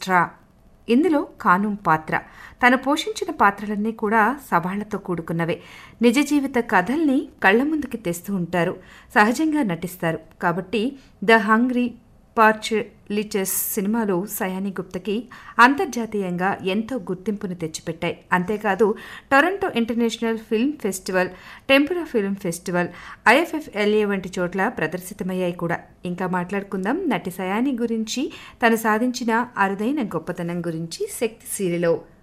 extra ఇందులో కానూం పాత్ర తను పోషించిన పాత్రలన్నీ కూడా సవాళ్లతో కూడుకున్నవే నిజ జీవిత కథల్ని కళ్ల ముందుకి తెస్తూ ఉంటారు సహజంగా నటిస్తారు కాబట్టి ద హంగ్రీ పార్చ్ లిచెస్ సినిమాలు సయాని గుప్తకి అంతర్జాతీయంగా ఎంతో గుర్తింపును తెచ్చిపెట్టాయి అంతేకాదు Toronto international film festival Tampere film festival I F F L A వంటి చోట్ల ప్రదర్శితమయ్యాయి కూడా ఇంకా మాట్లాడుకుందాం నటి సయాని గురించి తను సాధించిన అరుదైన గొప్పతనం గురించి శక్తి సీరియలో